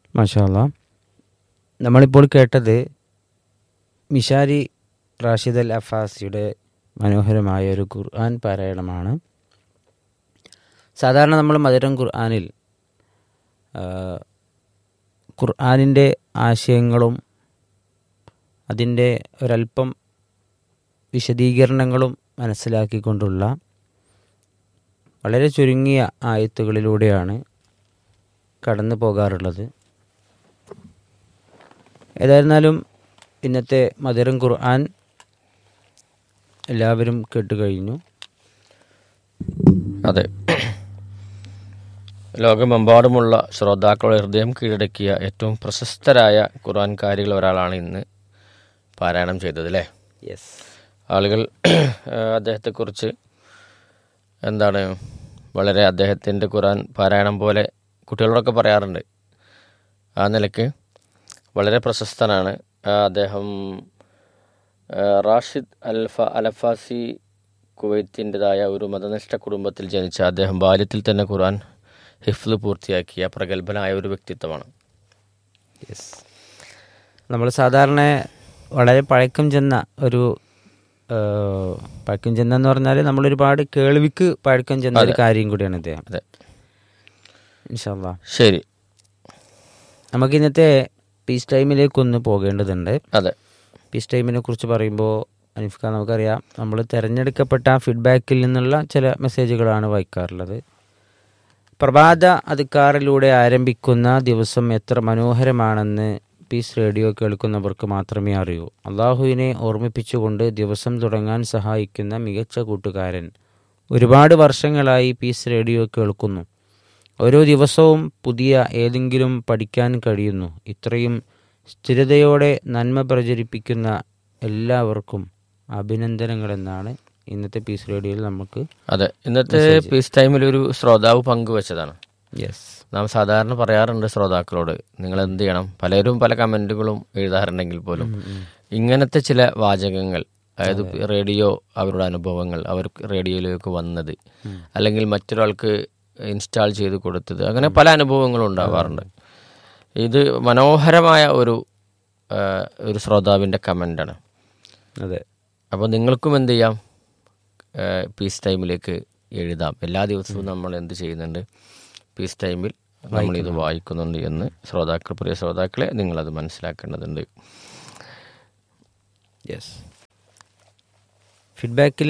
മാഷാല്ല നമ്മളിപ്പോൾ കേട്ടത് മിഷാരി റാഷിദ് അൽ അഫാസിയുടെ മനോഹരമായ ഒരു ഖുർആൻ പാരായണമാണ് സാധാരണ നമ്മൾ മധുരം ഖുർആനിൽ ആ, ഖുർആനിൻ്റെ ആശയങ്ങളും അതിൻ്റെ ഒരല്പം വിശദീകരണങ്ങളും മനസ്സിലാക്കിക്കൊണ്ടുള്ള വളരെ ചുരുങ്ങിയ ആയത്തുകളിലൂടെയാണ് കടന്നു പോകാറുള്ളത് ഏതായിരുന്നാലും ഇന്നത്തെ മധുരം ഖുർആൻ എല്ലാവരും കേട്ടുകഴിഞ്ഞു അതെ ലോകമെമ്പാടുമുള്ള ശ്രോതാക്കളുടെ ഹൃദയം കീഴടക്കിയ ഏറ്റവും പ്രശസ്തരായ ഖുർആൻകാരികൾ ഒരാളാണ് ഇന്ന് പാരായണം ചെയ്തത് അല്ലേ യെസ് ആളുകൾ ഏഹ്, അദ്ദേഹത്തെക്കുറിച്ച് എന്താണ് വളരെ അദ്ദേഹത്തിൻ്റെ ഖുർആൻ പാരായണം പോലെ കുട്ടികളോടൊക്കെ പറയാറുണ്ട് ആ നിലയ്ക്ക് വളരെ പ്രശസ്തനാണ് ആ, അദ്ദേഹം ആ, റാഷിദ് അൽഫ അലഫാസി കുവൈത്തിൻ്റെതായ ഒരു മതനിഷ്ഠ കുടുംബത്തിൽ ജനിച്ച അദ്ദേഹം ബാല്യത്തിൽ തന്നെ ഖുർആൻ ഹിഫ്ല് പൂർത്തിയാക്കിയ പ്രഗത്ഭനായ ഒരു വ്യക്തിത്വമാണ് യെസ് നമ്മൾ സാധാരണ വളരെ പഴക്കം ചെന്ന ഒരു ആ, പഴക്കം ചെന്ന എന്ന് പറഞ്ഞാൽ നമ്മൾ ഒരുപാട് കേൾവിക്ക് പഴക്കം ചെന്ന ഒരു കാര്യം കൂടിയാണ് ഇദ്ദേഹം അതെ ഇൻഷാല്ലാ ശരി നമുക്ക് ഇന്നത്തെ പീസ് ടൈമിലേക്ക് ഒന്ന് പോകേണ്ടതുണ്ട് അതെ പീസ് ടൈമിനെ കുറിച്ച് പറയുമ്പോൾ അനിഫ്ക നമുക്കറിയാം നമ്മൾ തിരഞ്ഞെടുക്കപ്പെട്ട ഫീഡ്ബാക്കിൽ നിന്നുള്ള ചില മെസ്സേജുകളാണ് വായിക്കാറുള്ളത് പ്രഭാത അധികാറിലൂടെ ആരംഭിക്കുന്ന ദിവസം എത്ര മനോഹരമാണെന്ന് പീസ് റേഡിയോ കേൾക്കുന്നവർക്ക് മാത്രമേ അറിയൂ അള്ളാഹുവിനെ ഓർമ്മിപ്പിച്ചുകൊണ്ട് ദിവസം തുടങ്ങാൻ സഹായിക്കുന്ന മികച്ച കൂട്ടുകാരൻ ഒരുപാട് വർഷങ്ങളായി പീസ് റേഡിയോ കേൾക്കുന്നു ഓരോ ദിവസവും പുതിയ ഏതെങ്കിലും പഠിക്കാൻ കഴിയുന്നു ഇത്രയും സ്ഥിരതയോടെ നന്മ പ്രചരിപ്പിക്കുന്ന എല്ലാവർക്കും അഭിനന്ദനങ്ങളെന്നാണ് ഇന്നത്തെ പീസ് റേഡിയോയിൽ നമുക്ക് അതെ ഇന്നത്തെ പീസ് ടൈമിൽ ഒരു ശ്രോതാവ് പങ്കുവച്ചതാണ് യെസ് നാം സാധാരണ പറയാറുണ്ട് ശ്രോതാക്കളോട് നിങ്ങൾ എന്ത് ചെയ്യണം പലരും പല കമന്റുകളും എഴുതാറുണ്ടെങ്കിൽ പോലും ഇങ്ങനത്തെ ചില വാചകങ്ങൾ അതായത് റേഡിയോ അവരുടെ അനുഭവങ്ങൾ അവർ റേഡിയോയിലേക്ക് വന്നത് അല്ലെങ്കിൽ മറ്റൊരാൾക്ക് ഇൻസ്റ്റാൾ ചെയ്ത് കൊടുത്തത് അങ്ങനെ പല അനുഭവങ്ങളും ഉണ്ടാവാറുണ്ട് ഇത് മനോഹരമായ ഒരു ആ, ഒരു ശ്രോതാവിൻ്റെ കമൻ്റാണ് അതെ അപ്പോൾ നിങ്ങൾക്കും എന്ത് ചെയ്യാം പീസ് ടൈമിലേക്ക് എഴുതാം എല്ലാ ദിവസവും നമ്മൾ എന്ത് ചെയ്യുന്നുണ്ട് പീസ് ടൈമിൽ നമ്മൾ ഇത് വായിക്കുന്നുണ്ട് എന്ന് ശ്രോതാക്കൾ പ്രിയ ശ്രോതാക്കളെ നിങ്ങളത് മനസ്സിലാക്കേണ്ടതുണ്ട് യെസ് ഫീഡ്ബാക്കിൽ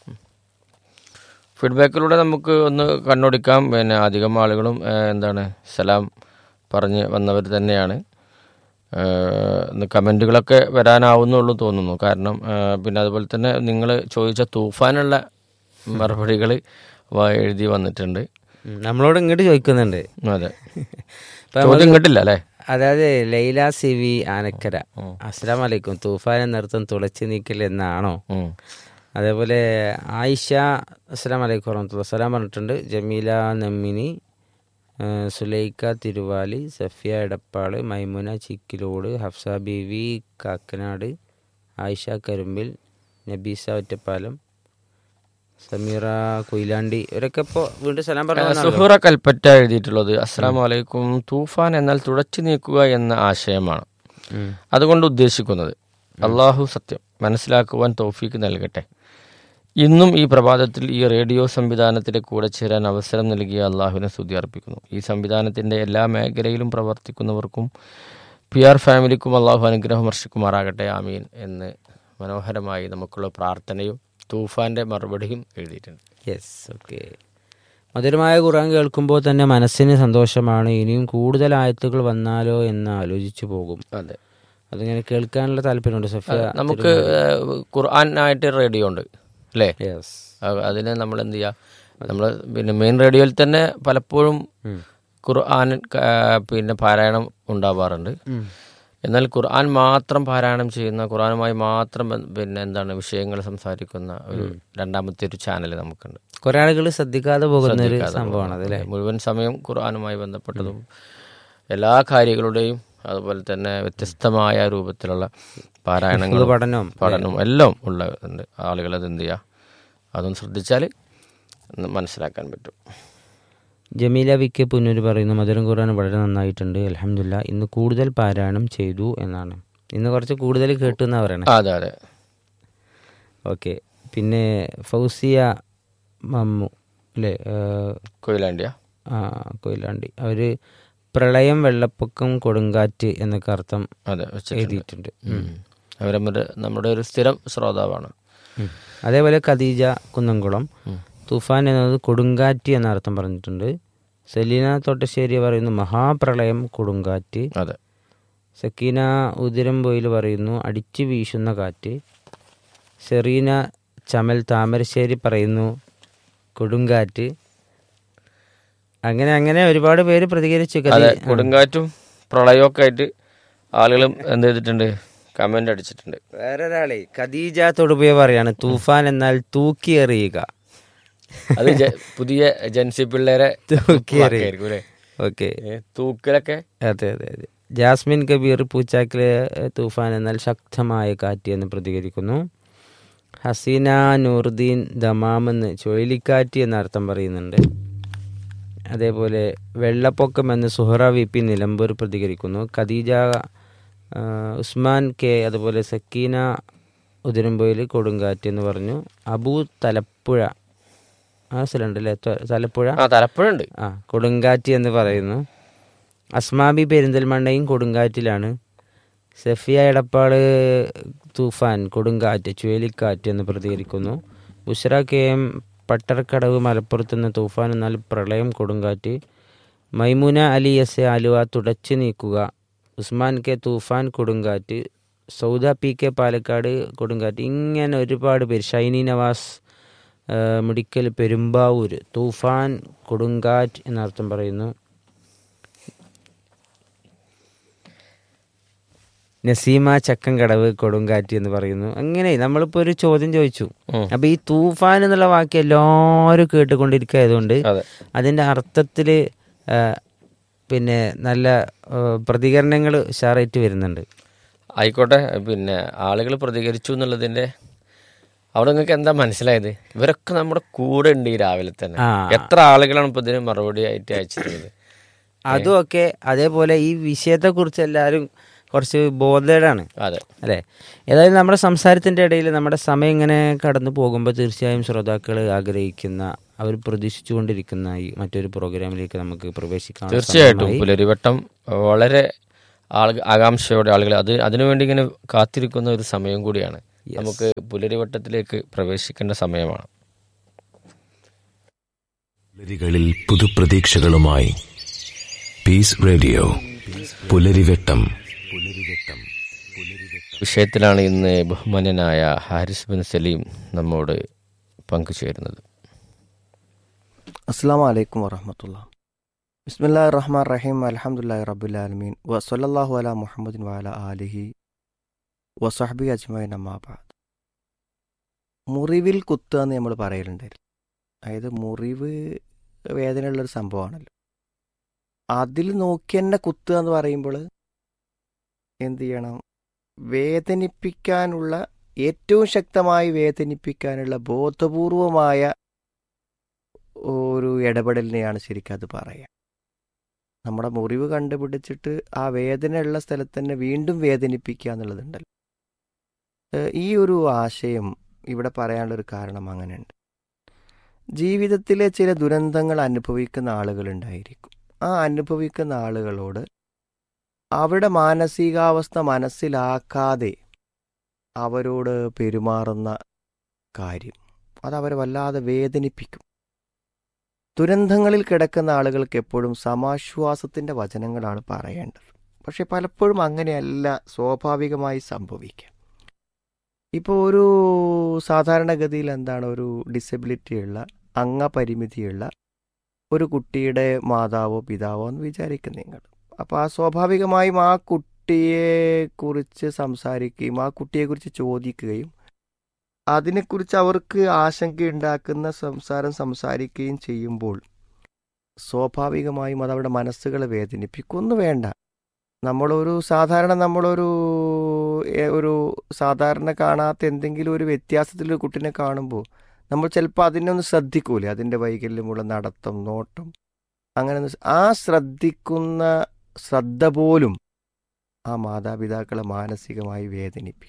ഫീഡ്ബാക്കിലൂടെ നമുക്ക് ഒന്ന് കണ്ണോടിക്കാം പിന്നെ അധികം ആളുകളും ആ, എന്താണ് സലാം പറഞ്ഞ് വന്നവർ തന്നെയാണ് ആ, ഇന്ന് കമൻറ്റുകളൊക്കെ വരാനാവുന്നുള്ളൂ തോന്നുന്നു കാരണം ആ, പിന്നെ അതുപോലെ തന്നെ നിങ്ങൾ ചോദിച്ച തൂഫാനുള്ള മറുപടികൾ എഴുതി വന്നിട്ടുണ്ട് നമ്മളോട് ഇങ്ങോട്ട് ചോദിക്കുന്നുണ്ട് അതെ ഇപ്പൊ ചോദ്യം കിട്ടില്ല അല്ലേ അതായത് ലൈല സി വി ആനക്കര അസ്സലാം വലൈക്കും തൂഫാൻ എന്നർത്ഥം തുളച്ചു നീക്കൽ എന്നാണോ ഉം. അതേപോലെ ആയിഷ അസ്സലാം വലൈക്കും വറഹമത്തുള്ള സലാം പറഞ്ഞിട്ടുണ്ട് ജമീല നമ്മിനി ആ, സുലൈക്ക തിരുവാലി സഫിയ എടപ്പാള് മൈമുന ചിക്കിലോട് ഹഫ്സ ബീവി കാക്കനാട് ആയിഷ കരുമ്പിൽ നബീസ ഒറ്റപ്പാലം സമീറ കൊയിലാണ്ടി ഇവരൊക്കെ ഇപ്പോൾ വീണ്ടും സലാം പറഞ്ഞു സുഹറ കൽപ്പറ്റ എഴുതിയിട്ടുള്ളത് അസ്സാം വലൈക്കും തൂഫാൻ എന്നാൽ തുടച്ചു നീക്കുക എന്ന ആശയമാണ് അതുകൊണ്ട് ഉദ്ദേശിക്കുന്നത് അള്ളാഹു സത്യം മനസ്സിലാക്കുവാൻ തൗഫീക്ക് നൽകട്ടെ ഇന്നും ഈ പ്രഭാതത്തിൽ ഈ റേഡിയോ സംവിധാനത്തിലെ കൂടെ ചേരാൻ അവസരം നൽകിയ അള്ളാഹുവിനെ സ്തുതി അർപ്പിക്കുന്നു ഈ സംവിധാനത്തിൻ്റെ എല്ലാ മേഖലയിലും പ്രവർത്തിക്കുന്നവർക്കും പി ആർ ഫാമിലിക്കും അള്ളാഹു അനുഗ്രഹം വർഷിക്കുമാറാകട്ടെ ആമീൻ എന്ന് മനോഹരമായി നമുക്കുള്ള പ്രാർത്ഥനയും തൂഫാന്റെ മറുപടിയും എഴുതിയിട്ടുണ്ട് യെസ് ഓക്കെ മധുരമായ ഖുർആൻ കേൾക്കുമ്പോൾ തന്നെ മനസ്സിന് സന്തോഷമാണ് ഇനിയും കൂടുതൽ ആയത്തുകൾ വന്നാലോ എന്ന് ആലോചിച്ചു പോകും അതെ അതിങ്ങനെ കേൾക്കാനുള്ള താല്പര്യമുണ്ട് സഫിയ നമുക്ക് ഏഹ്, ഖുർആനായിട്ട് റേഡിയോ ഉണ്ട് അല്ലേ യെസ് അ- അതിന് നമ്മൾ എന്ത് ചെയ്യുക നമ്മൾ പിന്നെ മെയിൻ റേഡിയോയിൽ തന്നെ പലപ്പോഴും ഖുർആൻ ക- പിന്നെ പാരായണം ഉണ്ടാവാറുണ്ട് എന്നാൽ ഖുർആൻ മാത്രം പാരായണം ചെയ്യുന്ന ഖുർആനുമായി മാത്രം ബ- പിന്നെ എന്താണ് വിഷയങ്ങൾ സംസാരിക്കുന്ന ഒരു രണ്ടാമത്തെ ഒരു ചാനൽ നമുക്കുണ്ട് കുറെ ആളുകൾ ശ്രദ്ധിക്കാതെ പോകുന്ന ഒരു സംഭവമാണ് അത് അല്ലേ മുഴുവൻ സമയം ഖുർആനുമായി ബന്ധപ്പെട്ടതും എല്ലാ കാര്യങ്ങളുടെയും അതുപോലെ തന്നെ വ്യത്യസ്തമായ രൂപത്തിലുള്ള പാരായണങ്ങളും പഠനവും പഠനവും എല്ലാം ഉള്ളതുണ്ട് ആളുകൾ അത് എന്ത് ചെയ്യുക അതൊന്ന് ശ്രദ്ധിച്ചാൽ മനസ്സിലാക്കാൻ പറ്റും ജമീല വി കെ പുന്നൂര് പറയുന്നു മധുരം ഖുർആൻ വളരെ നന്നായിട്ടുണ്ട് അലഹമില്ല ഇന്ന് കൂടുതൽ പാരായണം ചെയ്തു എന്നാണ് ഇന്ന് കുറച്ച് കൂടുതൽ കേട്ടു എന്നാ പറയണേ അതെ അതെ ഓക്കെ പിന്നെ ഫൗസിയ മമ്മു അല്ലേ ഏഹ്, കൊയിലാണ്ടിയ ആ കൊയിലാണ്ടി അവർ പ്രളയം വെള്ളപ്പൊക്കം കൊടുങ്കാറ്റ് എന്നൊക്കെ അർത്ഥം അതെ വെച്ചിട്ടുണ്ട് എഴുതിയിട്ടുണ്ട് ഉം. അവര് നമ്മുടെ നമ്മുടെ ഒരു സ്ഥിരം ശ്രോതാവാണ് ഉം. അതേപോലെ ഖദീജ കുന്നംകുളം ഉം. തുഫാൻ എന്നത് കൊടുങ്കാറ്റ് എന്ന അർത്ഥം പറഞ്ഞിട്ടുണ്ട് സെലീന തൊട്ടശ്ശേരി പറയുന്നു മഹാപ്രളയം കൊടുങ്കാറ്റ് അതെ സക്കീന ഉതിരംബോയിൽ പറയുന്നു അടിച്ചു വീശുന്ന കാറ്റ് സെറീന ചമൽ താമരശ്ശേരി പറയുന്നു കൊടുങ്കാറ്റ് അങ്ങനെ അങ്ങനെ ഒരുപാട് പേര് പ്രതികരിച്ചു അതെ ഖദീ- കൊടുങ്കാറ്റും പ്രളയമൊക്കെ ആയിട്ട് ആളുകളും എന്ത് ചെയ്തിട്ടുണ്ട് കമന്റ് അടിച്ചിട്ടുണ്ട് വേറൊരാളെ ഖദീജ തൊടുപുയ പറയാണ് തൂഫാൻ എന്നാൽ തൂക്കി എറിയുക അത് ജ- പുതിയ ജൻസി പിള്ളേരെ തൂക്കി എറിയുക വാക്കായിരിക്കും അല്ലേ ഓക്കെ ഏ, തൂക്കലൊക്കെ അതെ അതെ അതെ ജാസ്മിൻ കബീർ പൂച്ചാക്കിലെ ഏഹ്, തൂഫാൻ എന്നാൽ ശക്തമായ കാറ്റ് എന്ന് പ്രതികരിക്കുന്നു ഹസീന നൂറുദ്ദീൻ ദമാമെന്ന് ചുഴലിക്കാറ്റ് എന്ന അർത്ഥം പറയുന്നുണ്ട് അതേപോലെ വെള്ളപ്പൊക്കം എന്ന് സുഹറ വി പി നിലമ്പൂർ പ്രതികരിക്കുന്നു ഖദീജ ആ, ഉസ്മാൻ കെ അതുപോലെ സക്കീന ഉതിരമ്പൊയിൽ കൊടുങ്കാറ്റ് എന്ന് പറഞ്ഞു അബു തലപ്പുഴ ആ സ്ഥലമുണ്ടല്ലേ ത- തലപ്പുഴ ആ തലപ്പുഴുണ്ട് ആ കൊടുങ്കാറ്റ് എന്ന് പറയുന്നു അസ്മാബി പെരിന്തൽമണ്ണയും കൊടുങ്കാറ്റിലാണ് സഫിയ എടപ്പാള് തൂഫാൻ കൊടുങ്കാറ്റ് ചുഴലിക്കാറ്റ് എന്ന് പ്രതികരിക്കുന്നു ബുഷറ കെ എം പട്ടർക്കടവ് മലപ്പുറത്ത് നിന്ന് തൂഫാൻ എന്നാൽ പ്രളയം കൊടുങ്കാറ്റ് മൈമുന അലി എസ് എ ആലുവ തുടച്ചു നീക്കുക ഉസ്മാൻ കെ തൂഫാൻ കൊടുങ്കാറ്റ് സൗദ പി കെ പാലക്കാട് കൊടുങ്കാറ്റ് ഇങ്ങനെ ഒരുപാട് പേര് ഷൈനി നവാസ് ആ, മുടിക്കൽ പെരുമ്പാവൂര് തൂഫാൻ കൊടുങ്കാറ്റ് എന്നർത്ഥം പറയുന്നു നസീമ ചക്കൻകടവ് കൊടുങ്കാറ്റ് എന്ന് പറയുന്നു അങ്ങനെ നമ്മളിപ്പോ ഒരു ചോദ്യം ചോദിച്ചു ഉം. അപ്പൊ ഈ തൂഫാൻ എന്നുള്ള വാക്ക് എല്ലാവരും കേട്ടുകൊണ്ടിരിക്കുകയായതുകൊണ്ട് അതെ അതിന്റെ അർത്ഥത്തില് ആ, പിന്നെ നല്ല പ്രതികരണങ്ങൾ ഉഷാറായിട്ട് വരുന്നുണ്ട് ആയിക്കോട്ടെ പിന്നെ ആളുകൾ പ്രതികരിച്ചു എന്നുള്ളതിന്റെ അവിടെ നിങ്ങൾക്ക് എന്താ മനസ്സിലായത് ഇവരൊക്കെ നമ്മുടെ കൂടെ ഉണ്ട് ഈ രാവിലെ തന്നെ ആ. എത്ര ആളുകളാണ് ഇപ്പൊ ഇതിന് മറുപടി ആയിട്ട് അയച്ചിട്ടുള്ളത് അതുമൊക്കെ അതേപോലെ ഈ വിഷയത്തെ കുറിച്ച് എല്ലാവരും കുറച്ച് ബോധേഡാണ് അതെ അല്ലേ ഏതായാലും നമ്മുടെ സംസാരത്തിന്റെ ഇടയിൽ നമ്മുടെ സമയം ഇങ്ങനെ കടന്നു പോകുമ്പോൾ തീർച്ചയായും ശ്രോതാക്കൾ ആഗ്രഹിക്കുന്ന അവർ പ്രതീക്ഷിച്ചുകൊണ്ടിരിക്കുന്ന ഈ മറ്റൊരു പ്രോഗ്രാമിലേക്ക് നമുക്ക് പ്രവേശിക്കാം തീർച്ചയായിട്ടും പുലരിവട്ടം വളരെ ആൾ ആകാംക്ഷയോടെ ആളുകൾ അത് അതിനുവേണ്ടി ഇങ്ങനെ കാത്തിരിക്കുന്ന ഒരു സമയം കൂടിയാണ് നമുക്ക് പുലരിവട്ടത്തിലേക്ക് പ്രവേശിക്കേണ്ട സമയമാണ് പുലരികളിൽ പുതുപ്രതീക്ഷകളുമായി പീസ് റേഡിയോ പുലരിവെട്ടം പുലരിവെട്ടം വിഷയത്തിലാണ് ഇന്ന് ബഹുമാന്യനായ ഹാരിസ് ബിൻ സലീം നമ്മോട് പങ്കുചേരുന്നത് അസ്സാം വലൈക്കും വറഹമത്തുള്ള ബിസ്മില്ലാ റഹ്മാൻ റഹീം അലഹമുല്ലാ റബുലാലമീൻ വസല്ലാഹു അല മുഹമ്മദിൻ വാല ആലിഹി വസഹബി അജ്മൈൻ അമ്മാബാദ് മുറിവിൽ കുത്തുക എന്ന് നമ്മൾ പറയലുണ്ടായിരുന്നു അതായത് മുറിവ് വേദനയുള്ളൊരു സംഭവമാണല്ലോ അതിൽ നോക്കി തന്നെ കുത്തുക എന്ന് പറയുമ്പോൾ എന്ത് ചെയ്യണം വേദനിപ്പിക്കാനുള്ള ഏറ്റവും ശക്തമായി വേദനിപ്പിക്കാനുള്ള ബോധപൂർവമായ ഒരു ഇടപെടലിനെയാണ് ശരിക്കും അത് പറയുക നമ്മുടെ മുറിവ് കണ്ടുപിടിച്ചിട്ട് ആ വേദനയുള്ള സ്ഥലത്ത് തന്നെ വീണ്ടും വേദനിപ്പിക്കുക എന്നുള്ളതുണ്ടല്ലോ ഏഹ് ഈ ഒരു ആശയം ഇവിടെ പറയാനുള്ളൊരു കാരണം അങ്ങനെയുണ്ട് ജീവിതത്തിലെ ചില ദുരന്തങ്ങൾ അനുഭവിക്കുന്ന ആളുകളുണ്ടായിരിക്കും ആ അനുഭവിക്കുന്ന ആളുകളോട് അവരുടെ മാനസികാവസ്ഥ മനസ്സിലാക്കാതെ അവരോട് പെരുമാറുന്ന കാര്യം അത് അവരെ വല്ലാതെ വേദനിപ്പിക്കും ദുരന്തങ്ങളിൽ കിടക്കുന്ന ആളുകൾക്ക് എപ്പോഴും സമാശ്വാസത്തിൻ്റെ വചനങ്ങളാണ് പറയേണ്ടത് പക്ഷെ പലപ്പോഴും അങ്ങനെയല്ല സ്വാഭാവികമായി സംഭവിക്കുക ഇപ്പോൾ ഒരു സാധാരണഗതിയിൽ എന്താണ് ഒരു ഡിസബിലിറ്റിയുള്ള അംഗപരിമിതിയുള്ള ഒരു കുട്ടിയുടെ മാതാവോ പിതാവോ എന്ന് വിചാരിക്കും നിങ്ങൾ അപ്പോൾ ആ സ്വാഭാവികമായും ആ കുട്ടിയെക്കുറിച്ച് സംസാരിക്കുകയും ആ കുട്ടിയെക്കുറിച്ച് ചോദിക്കുകയും അതിനെക്കുറിച്ച് അവർക്ക് ആശങ്കയുണ്ടാക്കുന്ന സംസാരം സംസാരിക്കുകയും ചെയ്യുമ്പോൾ സ്വാഭാവികമായും അത് അവരുടെ മനസ്സുകളെ വേദനിപ്പിക്കും ഒന്നും വേണ്ട നമ്മളൊരു സാധാരണ നമ്മളൊരു എ- ഒരു സാധാരണ കാണാത്ത എന്തെങ്കിലും ഒരു വ്യത്യാസത്തിലൊരു കുട്ടിനെ കാണുമ്പോൾ നമ്മൾ ചിലപ്പോൾ അതിനൊന്ന് ശ്രദ്ധിക്കൂലേ അതിൻ്റെ വൈകല്യമുള്ള നടത്തം നോട്ടം അങ്ങനെ ഒന്ന് ആ ശ്രദ്ധിക്കുന്ന ശ്രദ്ധ പോലും ആ മാതാപിതാക്കളെ മാനസികമായി വേദനിപ്പിക്കും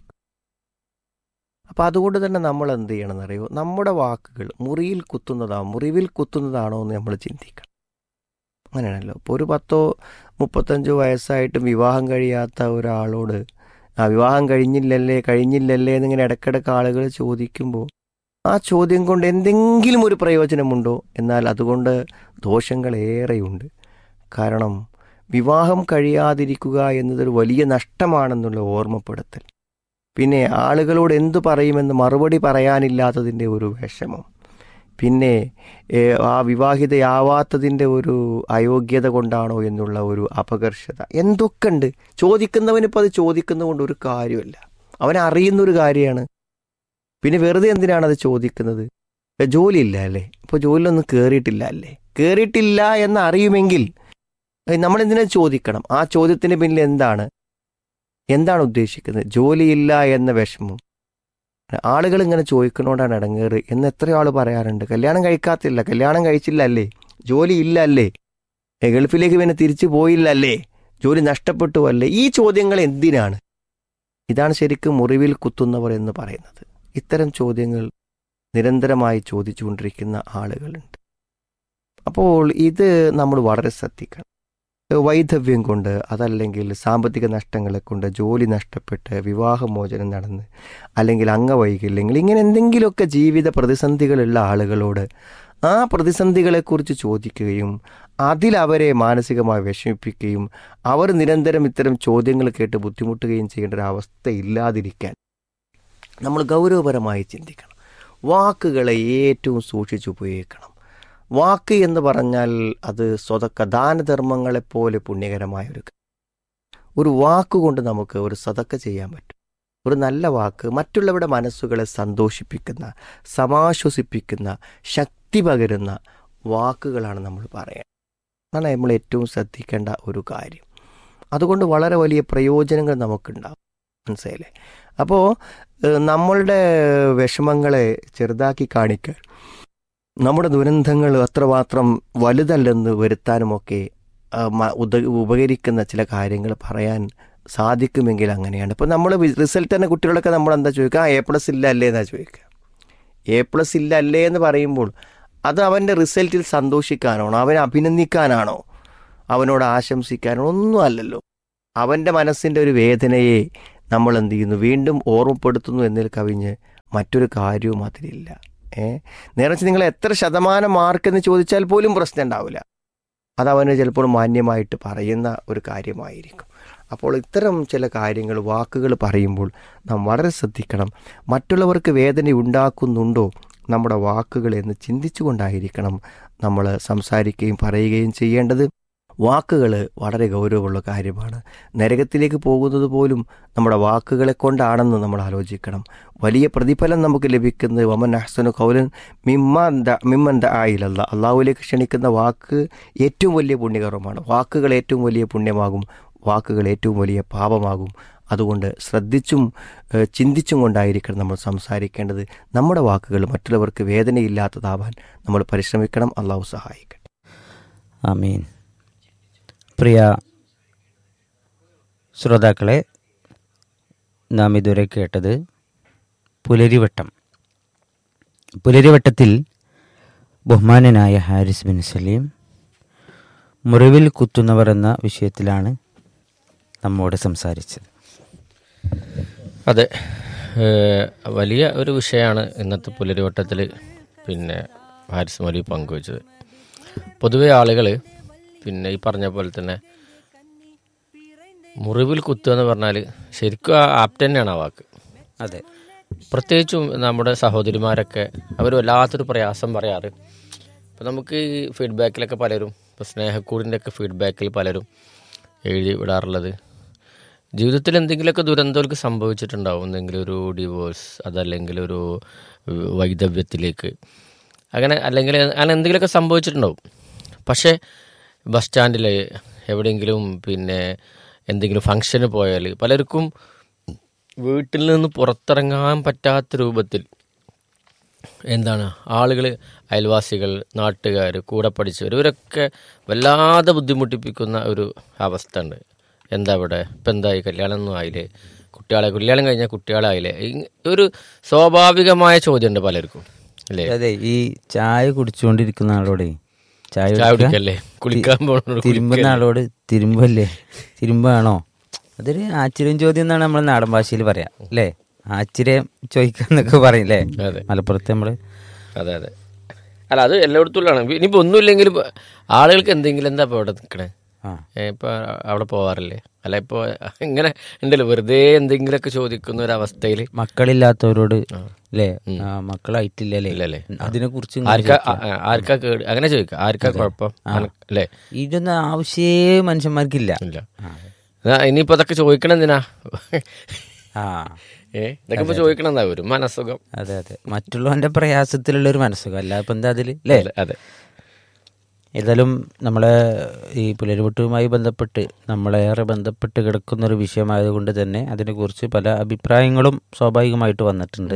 അപ്പം അതുകൊണ്ട് തന്നെ നമ്മൾ എന്ത് ചെയ്യണമെന്ന് അറിയോ നമ്മുടെ വാക്കുകൾ മുറിയിൽ കുത്തുന്നതാണോ മുറിവിൽ കുത്തുന്നതാണോ എന്ന് നമ്മൾ ചിന്തിക്കണം അങ്ങനെയാണല്ലോ ഇപ്പോൾ ഒരു പത്തോ മുപ്പത്തഞ്ചോ വയസ്സായിട്ടും വിവാഹം കഴിയാത്ത ഒരാളോട് ആ വിവാഹം കഴിഞ്ഞില്ലല്ലേ കഴിഞ്ഞില്ലല്ലേ എന്നിങ്ങനെ ഇടയ്ക്കിടയ്ക്ക് ആളുകൾ ചോദിക്കുമ്പോൾ ആ ചോദ്യം കൊണ്ട് എന്തെങ്കിലും ഒരു പ്രയോജനമുണ്ടോ എന്നാൽ അതുകൊണ്ട് ദോഷങ്ങൾ ഏറെയുണ്ട് കാരണം വിവാഹം കഴിയാതിരിക്കുക എന്നതൊരു വലിയ നഷ്ടമാണെന്നുള്ള ഓർമ്മപ്പെടുത്തൽ പിന്നെ ആളുകളോട് എന്തു പറയുമെന്ന് മറുപടി പറയാനില്ലാത്തതിൻ്റെ ഒരു വിഷമം പിന്നെ ഏ, ആ വിവാഹിതയാവാത്തതിൻ്റെ ഒരു അയോഗ്യത കൊണ്ടാണോ എന്നുള്ള ഒരു അപകർഷത എന്തൊക്കെ ഉണ്ട് ചോദിക്കുന്നവനിപ്പോൾ അത് ചോദിക്കുന്നതുകൊണ്ട് ഒരു കാര്യമല്ല അവൻ അറിയുന്ന ഒരു കാര്യമാണ് പിന്നെ വെറുതെ എന്തിനാണ് അത് ചോദിക്കുന്നത് ഏ, ജോലിയില്ല അല്ലേ ഇപ്പോൾ ജോലിയിലൊന്നും കയറിയിട്ടില്ല അല്ലേ കയറിയിട്ടില്ല എന്ന് അറിയുമെങ്കിൽ ഏ, നമ്മളെന്തിനാ ചോദിക്കണം ആ ചോദ്യത്തിന് പിന്നിൽ എന്താണ് എന്താണ് ഉദ്ദേശിക്കുന്നത് ജോലിയില്ല എന്ന വിഷമം ആളുകൾ ഇങ്ങനെ ചോദിക്കണോണ്ടാണ് ഇടങ്ങേറ് എന്ന് എത്ര ആൾ പറയാറുണ്ട് കല്യാണം കഴിക്കാത്തില്ല കല്യാണം കഴിച്ചില്ല അല്ലേ ജോലി ഇല്ല അല്ലേ ഏ, ഗൾഫിലേക്ക് പിന്നെ തിരിച്ചു പോയില്ല അല്ലേ ജോലി നഷ്ടപ്പെട്ടു അല്ലേ ഈ ചോദ്യങ്ങൾ എന്തിനാണ് ഇതാണ് ശരിക്കും മുറിവിൽ കുത്തുന്നവർ എന്ന് പറയുന്നത് ഇത്തരം ചോദ്യങ്ങൾ നിരന്തരമായി ചോദിച്ചുകൊണ്ടിരിക്കുന്ന ആളുകളുണ്ട് അപ്പോൾ ഇത് നമ്മൾ വളരെ ശ്രദ്ധിക്കണം വൈധവ്യം കൊണ്ട് അതല്ലെങ്കിൽ സാമ്പത്തിക നഷ്ടങ്ങളെ കൊണ്ട് ജോലി നഷ്ടപ്പെട്ട് വിവാഹമോചനം നടന്ന് അല്ലെങ്കിൽ അംഗവൈകല്യങ്ങൾ ഇങ്ങനെ എന്തെങ്കിലുമൊക്കെ ജീവിത പ്രതിസന്ധികളുള്ള ആളുകളോട് ആ പ്രതിസന്ധികളെക്കുറിച്ച് ചോദിക്കുകയും അതിലവരെ മാനസികമായി വിഷമിപ്പിക്കുകയും അവർ നിരന്തരം ഇത്തരം ചോദ്യങ്ങൾ കേട്ട് ബുദ്ധിമുട്ടുകയും ചെയ്യേണ്ട ഒരു അവസ്ഥ ഇല്ലാതിരിക്കാൻ നമ്മൾ ഗൗരവപരമായി ചിന്തിക്കണം വാക്കുകളെ ഏറ്റവും സൂക്ഷിച്ചുപയോഗിക്കണം വാക്ക് എന്ന് പറഞ്ഞാൽ അത് സ്വതക്ക ദാനധർമ്മങ്ങളെപ്പോലെ പുണ്യകരമായ ഒരു കാര്യം. ഒരു വാക്കുകൊണ്ട് നമുക്ക് ഒരു സതക്ക ചെയ്യാൻ പറ്റും ഒരു നല്ല വാക്ക് മറ്റുള്ളവരുടെ മനസ്സുകളെ സന്തോഷിപ്പിക്കുന്ന സമാശ്വസിപ്പിക്കുന്ന ശക്തി പകരുന്ന വാക്കുകളാണ് നമ്മൾ പറയുന്നത് അതാണ് നമ്മൾ ഏറ്റവും ശ്രദ്ധിക്കേണ്ട ഒരു കാര്യം അതുകൊണ്ട് വളരെ വലിയ പ്രയോജനങ്ങൾ നമുക്കുണ്ടാവും മനസ്സിലായില്ലേ അപ്പോൾ ഏഹ്, നമ്മളുടെ വിഷമങ്ങളെ ചെറുതാക്കി കാണിക്കാൻ നമ്മുടെ ദുരന്തങ്ങൾ അത്രമാത്രം വലുതല്ലെന്ന് വരുത്താനുമൊക്കെ ആ, മ- ഉദ ഉപകരിക്കുന്ന ചില കാര്യങ്ങൾ പറയാൻ സാധിക്കുമെങ്കിൽ അങ്ങനെയാണ് ഇപ്പം നമ്മൾ റിസൾട്ട് തന്നെ കുട്ടികളൊക്കെ നമ്മൾ എന്താ ചോദിക്കുക ആ എ പ്ലസ് ഇല്ല അല്ലേ എന്നാ ചോദിക്കുക എ പ്ലസ് ഇല്ല അല്ലേ എന്ന് പറയുമ്പോൾ അത് അവൻ്റെ റിസൾട്ടിൽ സന്തോഷിക്കാനാണോ അവനെ അഭിനന്ദിക്കാനാണോ അവനോട് ആശംസിക്കാനോ ഒന്നും അല്ലല്ലോ അവൻ്റെ മനസ്സിൻ്റെ ഒരു വേദനയെ നമ്മൾ എന്ത് ചെയ്യുന്നു വീണ്ടും ഓർമ്മപ്പെടുത്തുന്നു എന്നതിൽ കവിഞ്ഞ് മറ്റൊരു കാര്യവും അതിലില്ല ഏ നേരെ വെച്ച് നിങ്ങൾ എത്ര ശതമാനം മാർക്ക് എന്ന് ചോദിച്ചാൽ പോലും പ്രശ്നം ഉണ്ടാവില്ല അത് അവന് ചിലപ്പോൾ മാന്യമായിട്ട് പറയുന്ന ഒരു കാര്യമായിരിക്കും അപ്പോൾ ഇത്തരം ചില കാര്യങ്ങൾ വാക്കുകൾ പറയുമ്പോൾ നാം വളരെ ശ്രദ്ധിക്കണം മറ്റുള്ളവർക്ക് വേദന ഉണ്ടാക്കുന്നുണ്ടോ നമ്മുടെ വാക്കുകൾ എന്ന് ചിന്തിച്ചുകൊണ്ടായിരിക്കണം നമ്മൾ സംസാരിക്കുകയും പറയുകയും ചെയ്യേണ്ടത് വാക്കുകൾ വളരെ ഗൗരവമുള്ള കാര്യമാണ് നരകത്തിലേക്ക് പോകുന്നത് പോലും നമ്മുടെ വാക്കുകളെ കൊണ്ടാണെന്ന് നമ്മൾ ആലോചിക്കണം വലിയ പ്രതിഫലം നമുക്ക് ലഭിക്കുന്നത് വമൻ അഹ്സനു കൗലൻ മിമ്മൻ ദ മിമ്മൻ ദ ആയിലല്ല അള്ളാഹുവിലേക്ക് ക്ഷണിക്കുന്ന വാക്ക് ഏറ്റവും വലിയ പുണ്യകർമ്മമാണ് വാക്കുകൾ ഏറ്റവും വലിയ പുണ്യമാകും വാക്കുകൾ ഏറ്റവും വലിയ പാപമാകും അതുകൊണ്ട് ശ്രദ്ധിച്ചും ഏഹ്, ചിന്തിച്ചും കൊണ്ടായിരിക്കണം നമ്മൾ സംസാരിക്കേണ്ടത് നമ്മുടെ വാക്കുകൾ മറ്റുള്ളവർക്ക് വേദനയില്ലാത്തതാവാൻ നമ്മൾ പരിശ്രമിക്കണം അള്ളാഹു സഹായിക്കട്ടെ ആമീൻ പ്രിയ ശ്രോതാക്കളെ നാം ഇതുവരെ കേട്ടത് പുലരിവട്ടം പുലരിവട്ടത്തിൽ ബഹുമാനനായ ഹാരിസ് ബിൻ സലീം മുറിവിൽ കുത്തുന്നവർ എന്ന വിഷയത്തിലാണ് നമ്മോട് സംസാരിച്ചത് അതെ ഏഹ് വലിയ ഒരു വിഷയമാണ് ഇന്നത്തെ പുലരിവട്ടത്തിൽ പിന്നെ ഹാരിസ് മൊലി പങ്കുവച്ചത് പൊതുവെ ആളുകൾ പിന്നെ ഈ പറഞ്ഞ പോലെ തന്നെ മുറിവിൽ കുത്തുക എന്ന് പറഞ്ഞാൽ ശരിക്കും ആ ആപ്റ്റ് തന്നെയാണ് ആ വാക്ക് അതെ പ്രത്യേകിച്ചും നമ്മുടെ സഹോദരിമാരൊക്കെ അവർ വല്ലാത്തൊരു പ്രയാസം പറയാറ് ഇപ്പം നമുക്ക് ഈ ഫീഡ്ബാക്കിലൊക്കെ പലരും ഇപ്പോൾ സ്നേഹക്കൂടിൻ്റെ ഒക്കെ ഫീഡ്ബാക്കിൽ പലരും എഴുതി വിടാറുള്ളത് ജീവിതത്തിൽ എന്തെങ്കിലുമൊക്കെ ദുരന്തങ്ങൾക്ക് സംഭവിച്ചിട്ടുണ്ടാവും എന്തെങ്കിലും ഒരു ഡിവോഴ്സ് അതല്ലെങ്കിൽ ഒരു വൈദവ്യത്തിലേക്ക് അങ്ങനെ അല്ലെങ്കിൽ അങ്ങനെ എന്തെങ്കിലുമൊക്കെ സംഭവിച്ചിട്ടുണ്ടാവും പക്ഷേ ബസ് സ്റ്റാൻഡിൽ എവിടെയെങ്കിലും പിന്നെ എന്തെങ്കിലും ഫങ്ഷന് പോയാൽ പലർക്കും വീട്ടിൽ നിന്ന് പുറത്തിറങ്ങാൻ പറ്റാത്ത രൂപത്തിൽ എന്താണ് ആളുകൾ അയൽവാസികൾ നാട്ടുകാർ കൂടെ പഠിച്ചവർ ഇവരൊക്കെ വല്ലാതെ ബുദ്ധിമുട്ടിപ്പിക്കുന്ന ഒരു അവസ്ഥ ഉണ്ട് എന്താ ഇവിടെ ഇപ്പം എന്തായി കല്യാണം ഒന്നും ആയില്ലേ കുട്ടികളെ കല്യാണം കഴിഞ്ഞാൽ കുട്ടികളായില്ലേ ഇങ് ഒരു സ്വാഭാവികമായ ചോദ്യമുണ്ട് പലർക്കും അല്ലേ അതെ ഈ ചായ കുടിച്ചുകൊണ്ടിരിക്കുന്ന ആളോടെ ചായ ചായ കുടിക്കുക, കുടിക്കല്ലേ കുളിക്കാൻ പോകണോ തിരുമ്പുന്ന ആളോട് തിരുമ്പല്ലേ തിരുമ്പാണോ അതൊരു ആശ്ചര്യം ചോദ്യം എന്നാണ് നമ്മൾ നാടൻ ഭാഷയിൽ പറയാം അല്ലേ ആശ്ചര്യം ചോദിക്കാന്നൊക്കെ പറയില്ലേ അതെ മലപ്പുറത്ത് നമ്മള് അതെ അതെ അല്ല അത് എല്ലായിടത്തും ഉള്ളതാണ് ഇനിയിപ്പോൾ ഒന്നുമില്ലെങ്കിലും ഇപ്പൊ ആളുകൾക്ക് എന്തെങ്കിലും എന്താ ഇപ്പോൾ അവിടെ നിൽക്കണേ ആ ഇപ്പൊ അവിടെ പോവാറില്ലേ അല്ല ഇപ്പൊ ഇങ്ങനെ ഉണ്ടല്ലോ വെറുതെ എന്തെങ്കിലുമൊക്കെ ചോദിക്കുന്ന ഒരു അവസ്ഥയിൽ മക്കളില്ലാത്തവരോട് അല്ലേ ആ, മക്കളായിട്ടില്ല ഇല്ലല്ലേ? അല്ലേ അതിനെ കുറിച്ച് ആർക്കാ ആ, ആ, ആർക്കാ കേട് അങ്ങനെ ചോദിക്കാം ആർക്കാ കുഴപ്പം അന- അല്ലേ ഇതൊന്നും ആവശ്യേ മനുഷ്യന്മാർക്കില്ല ഇല്ല ആ, ഇനിയിപ്പോ അതൊക്കെ ചോദിക്കണം എന്തിനാ ആ ഏ ഇതൊക്കെ ഇപ്പൊ ചോദിക്കണം എന്താ ഒരു മനസ്സുഖം അതെ അതെ മറ്റുള്ളവന്റെ പ്രയാസത്തിലുള്ള ഒരു മനസ്സുഖം അല്ല ഇപ്പൊ എന്താ അതില് അല്ലേ അതെ, അതെ ഏതായാലും നമ്മളെ ഈ പുലരുവട്ടുമായി ബന്ധപ്പെട്ട് നമ്മളേറെ ബന്ധപ്പെട്ട് കിടക്കുന്ന ഒരു വിഷയമായതുകൊണ്ട് തന്നെ അതിനെക്കുറിച്ച് പല അഭിപ്രായങ്ങളും സ്വാഭാവികമായിട്ട് വന്നിട്ടുണ്ട്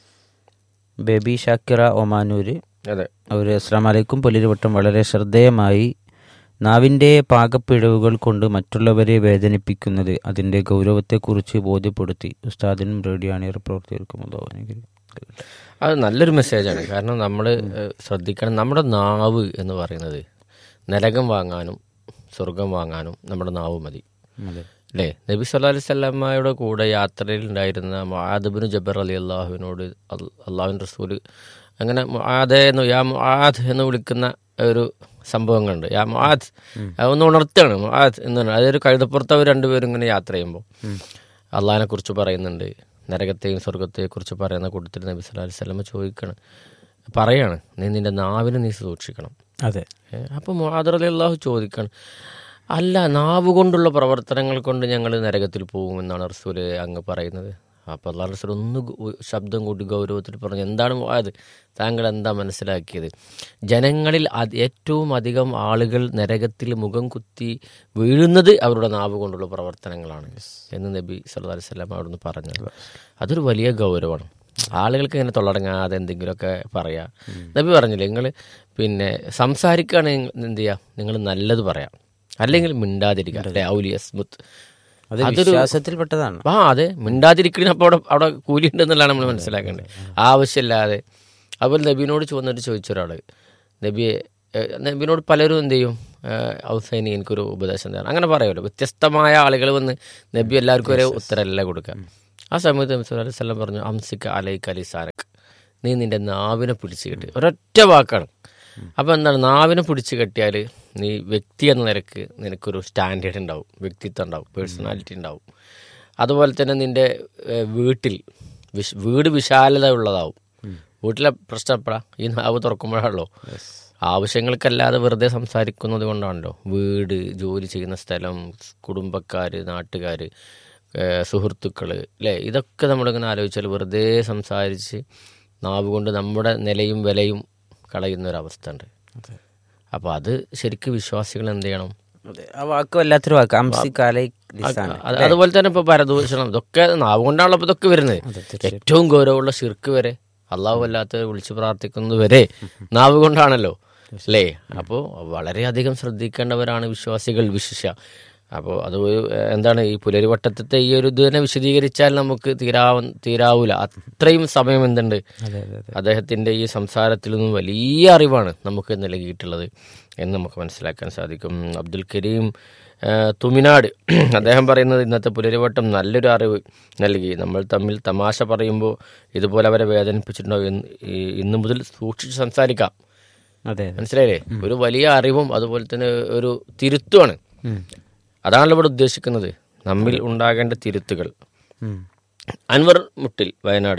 ബേബി ഷാക്കിറ ഒമാനൂര് അതെ അവർ അസ്ലാം വലൈക്കും പുലരുവട്ടം വളരെ ശ്രദ്ധേയമായി നാവിൻ്റെ പാകപ്പിഴവുകൾ കൊണ്ട് മറ്റുള്ളവരെ വേദനിപ്പിക്കുന്നത് അതിൻ്റെ ഗൗരവത്തെക്കുറിച്ച് ബോധ്യപ്പെടുത്തി ഉസ്താദിനും റേഡിയാണിയർ പ്രവർത്തികർക്കും അനുഗ്രഹിക്കട്ടെ. അത് നല്ലൊരു മെസ്സേജാണ് കാരണം നമ്മൾ ശ്രദ്ധിക്കണം നമ്മുടെ നാവ് എന്ന് പറയുന്നത് നരകം വാങ്ങാനും സ്വർഗം വാങ്ങാനും നമ്മുടെ നാവ് മതി അതെ അല്ലേ നബി സല്ലാ അലൈഹി സ്വലമ്മയുടെ കൂടെ യാത്രയിൽ ഉണ്ടായിരുന്ന മുആദബിന് ജബർ അലി അള്ളാഹുവിനോട് അള്ളാഹുവിൻ റസൂല് അങ്ങനെ മുആദെ എന്ന് യാ മുആദ് എന്ന് വിളിക്കുന്ന ഒരു സംഭവങ്ങളുണ്ട് യാ മുആദ് അത് ഒന്ന് ഉണർത്തുകയാണ് മുആദ് എന്ന് പറഞ്ഞാൽ അതൊരു കഴുതപ്പുറത്ത് അവർ രണ്ടുപേരും ഇങ്ങനെ യാത്ര ചെയ്യുമ്പോൾ അള്ളാഹിനെ കുറിച്ച് പറയുന്നുണ്ട് നരകത്തെയും സ്വർഗത്തെയും കുറിച്ച് പറയുന്ന കൂട്ടത്തിൽ നബി സല്ലാ അലൈഹി സ്വലമ ചോദിക്കണം പറയാണ് നീ നിന്റെ നാവിനെ നീ സൂക്ഷിക്കണം അതെ ഏ, അപ്പോൾ മുഹാദർ അലി അള്ളാഹു ചോദിക്കണം അല്ല നാവ് കൊണ്ടുള്ള പ്രവർത്തനങ്ങൾ കൊണ്ട് ഞങ്ങൾ നരകത്തിൽ പോകുമെന്നാണ് റസൂല് അങ്ങ് പറയുന്നത് അപ്പോൾ അള്ളാഹ് റസൂൽ ഒന്ന് ഗു- ശബ്ദം കൂട്ടി ഗൗരവത്തിൽ പറഞ്ഞു എന്താണ് മുആദ് താങ്കൾ എന്താ മനസ്സിലാക്കിയത് ജനങ്ങളിൽ അത് ഏറ്റവും അധികം ആളുകൾ നരകത്തിൽ മുഖം കുത്തി വീഴുന്നത് അവരുടെ നാവ് കൊണ്ടുള്ള പ്രവർത്തനങ്ങളാണ് എന്ന് നബി സല്ലല്ലാഹു അലൈഹി വസല്ലം അവിടുന്ന് പറഞ്ഞത് അതൊരു വലിയ ഗൗരവമാണ് ആളുകൾക്ക് ഇങ്ങനെ തൊള്ളടങ്ങാതെ എന്തെങ്കിലുമൊക്കെ പറയാം നബി പറഞ്ഞില്ലേ നിങ്ങൾ പിന്നെ സംസാരിക്കുകയാണെങ്കിൽ എന്ത് ചെയ്യുക നിങ്ങൾ നല്ലത് പറയാം അല്ലെങ്കിൽ മിണ്ടാതിരിക്കുക അല്ലെ ഔലി അസ്മുത്ത് അത് വിശ്വാസത്തിൽപ്പെട്ടതാണ് ആ അതെ മിണ്ടാതിരിക്കണ അപ്പോൾ അവിടെ അവിടെ കൂലി ഉണ്ടെന്നുള്ളതാണ് നമ്മൾ മനസ്സിലാക്കേണ്ടത് ആവശ്യമില്ലാതെ അതുപോലെ നബീനോട് ചുവന്നിട്ട് ചോദിച്ച ഒരാൾ നബിയെ ഏഹ്, നബീനോട് പലരും എന്ത് ചെയ്യും ഔസൈനി എനിക്കൊരു ഉപദേശം തരാം അങ്ങനെ പറയുമല്ലോ വ്യത്യസ്തമായ ആളുകൾ വന്ന് നബി എല്ലാവർക്കും ഒരേ ഉത്തരമല്ല കൊടുക്കുക ആ സമയത്ത് നബി സല്ലല്ലാഹു അലൈഹി വസല്ലം പറഞ്ഞു അംസിക്ക അലൈക്ക് അലി സാരക്ക് നീ നിന്റെ നാവിനെ പിടിച്ച് കെട്ടി ഒരൊറ്റ വാക്കാണ് അപ്പോൾ എന്താണ് നാവിനെ പിടിച്ച് കെട്ടിയാൽ നീ വ്യക്തി എന്ന നിലക്ക് നിനക്കൊരു സ്റ്റാൻഡേർഡ് ഉണ്ടാവും വ്യക്തിത്വം ഉണ്ടാവും പേഴ്സണാലിറ്റി ഉണ്ടാവും അതുപോലെ തന്നെ നിന്റെ ഏഹ്, വീട്ടിൽ വിശ് വീട് വിശാലത ഉള്ളതാവും വീട്ടിലെ പ്രശ്നം എപ്പോഴാ ഈ നാവ് തുറക്കുമ്പോഴാണല്ലോ ആവശ്യങ്ങൾക്കല്ലാതെ വെറുതെ സംസാരിക്കുന്നത് കൊണ്ടാണല്ലോ വീട് ജോലി ചെയ്യുന്ന സ്ഥലം കുടുംബക്കാർ നാട്ടുകാർ സുഹൃത്തുക്കൾ അല്ലേ ഇതൊക്കെ നമ്മളിങ്ങനെ ആലോചിച്ചാൽ വെറുതെ സംസാരിച്ച് നാവ് കൊണ്ട് നമ്മുടെ നിലയും വിലയും കളയുന്ന ഒരവസ്ഥ ഉണ്ട് അപ്പോൾ അത് ശരിക്കും വിശ്വാസികൾ എന്ത് ചെയ്യണം അതെ ആ വാക്ക് വല്ലാത്തൊരു വാക്ക് അംസി കാലൈ ലിസാൻ അത് അതുപോലെ തന്നെ ഇപ്പോൾ പരദൂഷണം ഇതൊക്കെ നാവ് കൊണ്ടാണല്ലോ ഇപ്പോൾ ഇതൊക്കെ വരുന്നത് ഏറ്റവും ഗൗരവമുള്ള ഷിർക്ക് വരെ അള്ളാഹു അല്ലാത്ത വിളിച്ചു പ്രാർത്ഥിക്കുന്നത് വരെ നാവ് കൊണ്ടാണല്ലോ അല്ലേ അപ്പോൾ വളരെയധികം ശ്രദ്ധിക്കേണ്ടവരാണ് വിശ്വാസികൾ വിശിഷ്യ അപ്പോൾ അത് ഒരു, ഏഹ്, എന്താണ് ഈ പുലരിവട്ടത്തെ ഈ ഒരു ഇത് തന്നെ വിശദീകരിച്ചാൽ നമുക്ക് തീരാവ തീരാവൂല അത്രയും സമയം എന്തുണ്ട് അതെ അതെ അതെ അദ്ദേഹത്തിൻ്റെ ഈ സംസാരത്തിൽ നിന്നും വലിയ അറിവാണ് നമുക്ക് നൽകിയിട്ടുള്ളത് എന്ന് നമുക്ക് മനസ്സിലാക്കാൻ സാധിക്കും അബ്ദുൽ കരീം ആ, തുമിനാട് അദ്ദേഹം പറയുന്നത് ഇന്നത്തെ പുലരിവട്ടം നല്ലൊരു അറിവ് നൽകി നമ്മൾ തമ്മിൽ തമാശ പറയുമ്പോൾ ഇതുപോലെ അവരെ വേദനിപ്പിച്ചിട്ടുണ്ടോ എന്ന് ഈ- ഇന്നു മുതൽ സൂക്ഷിച്ച് സംസാരിക്കാം അതെ അതെ മനസ്സിലായില്ലേ ഒരു വലിയ അറിവും അതുപോലെ തന്നെ ഒരു തിരുത്തുമാണ് ഉം. അതാണല്ലോ ഇവിടെ ഉദ്ദേശിക്കുന്നത് നമ്മിൽ ഉണ്ടാകേണ്ട തിരുത്തുകൾ ഉം. അൻവർ മുട്ടിൽ വയനാട്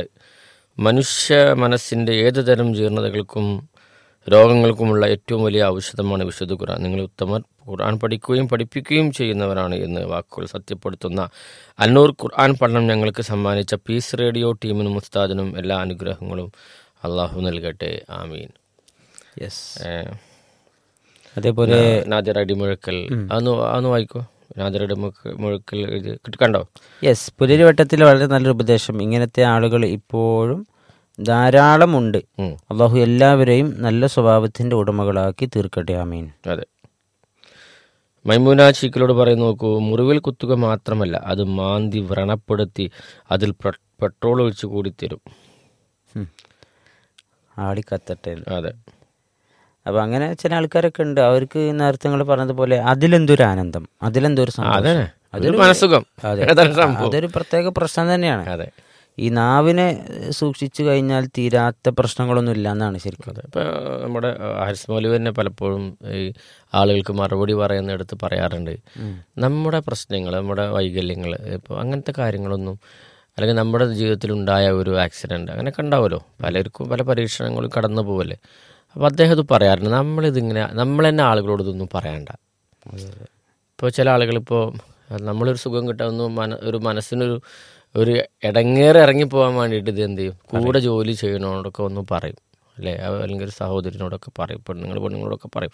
മനുഷ്യ മനസ്സിൻ്റെ ഏത് തരം ജീർണതകൾക്കും രോഗങ്ങൾക്കുമുള്ള ഏറ്റവും വലിയ ഔഷധമാണ് വിശുദ്ധ ഖുർആൻ നിങ്ങൾ ഉത്തമർ ഖുർആൻ പഠിക്കുകയും പഠിപ്പിക്കുകയും ചെയ്യുന്നവരാണ് എന്ന് വാക്കുകൾ സത്യപ്പെടുത്തുന്ന അന്നൂർ ഖുർആൻ പഠനം ഞങ്ങൾക്ക് സമ്മാനിച്ച പീസ് റേഡിയോ ടീമിനും ഉസ്താദിനും എല്ലാ അനുഗ്രഹങ്ങളും അള്ളാഹു നൽകട്ടെ ആമീൻ യെസ് ഏഹ്, അതേപോലെ നാദിർ അടിമുഴക്കൽ അതൊന്ന് അതൊന്ന് വായിക്കോ നാദിർ അടിമുഴക്കൽ മുഴക്കൽ ഇത് കണ്ടോ യെസ് പുലരിവട്ടത്തിൽ വളരെ നല്ലൊരു ഉപദേശം ഇങ്ങനത്തെ ആളുകൾ ഇപ്പോഴും ധാരാളം ഉണ്ട് ഉം. അള്ളാഹു എല്ലാവരെയും നല്ല സ്വഭാവത്തിന്റെ ഉടമകളാക്കി തീർക്കട്ടെ ആമീൻ അതെ മൈമൂന ചീക്കിലോട് പറയുന്നു നോക്കൂ മുറിവിൽ കുത്തുക മാത്രമല്ല അത് മാന്തി വ്രണപ്പെടുത്തി അതിൽ പെ- പെട്രോൾ ഒഴിച്ച് കൂടി തരും ആടിക്കത്തട്ടെ എന്ന്. അതെ അപ്പൊ അങ്ങനെ ചില ആൾക്കാരൊക്കെ ഉണ്ട് അവർക്ക് നേരത്തെ നിങ്ങൾ പറഞ്ഞതുപോലെ അതിലെന്തൊരു ആനന്ദം അതിലെന്തൊരു അതെ സന്തോഷം അതൊരു മനസ്സുഖം അതെ. അതാണ് സംഭവം അതൊരു പ്രത്യേക പ്രശ്നം തന്നെയാണ് അതെ ഈ നാവിനെ സൂക്ഷിച്ചു കഴിഞ്ഞാൽ തീരാത്ത പ്രശ്നങ്ങളൊന്നും ഇല്ല എന്നാണ് ശരിക്കും അതെ ഇപ്പൊ നമ്മുടെ ഹാരിസ് മൗലവി തന്നെ പലപ്പോഴും ഈ ആളുകൾക്ക് മറുപടി പറയുന്നിടത്ത് പറയാറുണ്ട് നമ്മുടെ പ്രശ്നങ്ങൾ നമ്മുടെ വൈകല്യങ്ങൾ ഇപ്പോൾ അങ്ങനത്തെ കാര്യങ്ങളൊന്നും അല്ലെങ്കിൽ നമ്മുടെ ജീവിതത്തിൽ ഉണ്ടായ ഒരു ആക്സിഡൻറ്റ് അങ്ങനെയൊക്കെ ഉണ്ടാവുമല്ലോ പലർക്കും പല പരീക്ഷണങ്ങളും കടന്നു പോവല്ലേ അപ്പോൾ അദ്ദേഹം ഇത് പറയാറുണ്ട് നമ്മളിതിങ്ങനെ നമ്മൾ തന്നെ ആളുകളോട് ഇതൊന്നും പറയണ്ട ഇപ്പോൾ ചില ആളുകളിപ്പോൾ നമ്മളൊരു സുഖം കിട്ടാവുന്ന മന ഒരു മനസ്സിനൊരു ഒരു ഇടങ്ങേറ് ഇറങ്ങിപ്പോകാൻ വേണ്ടിയിട്ട് ഇത് എന്ത് ചെയ്യും കൂടെ ജോലി ചെയ്യണോടൊക്കെ ഒന്ന് പറയും അല്ലേ അവ- അല്ലെങ്കിൽ ഒരു സഹോദരനോടൊക്കെ പറയും പെണ്ണുങ്ങൾ പെണ്ണുങ്ങളോടൊക്കെ പറയും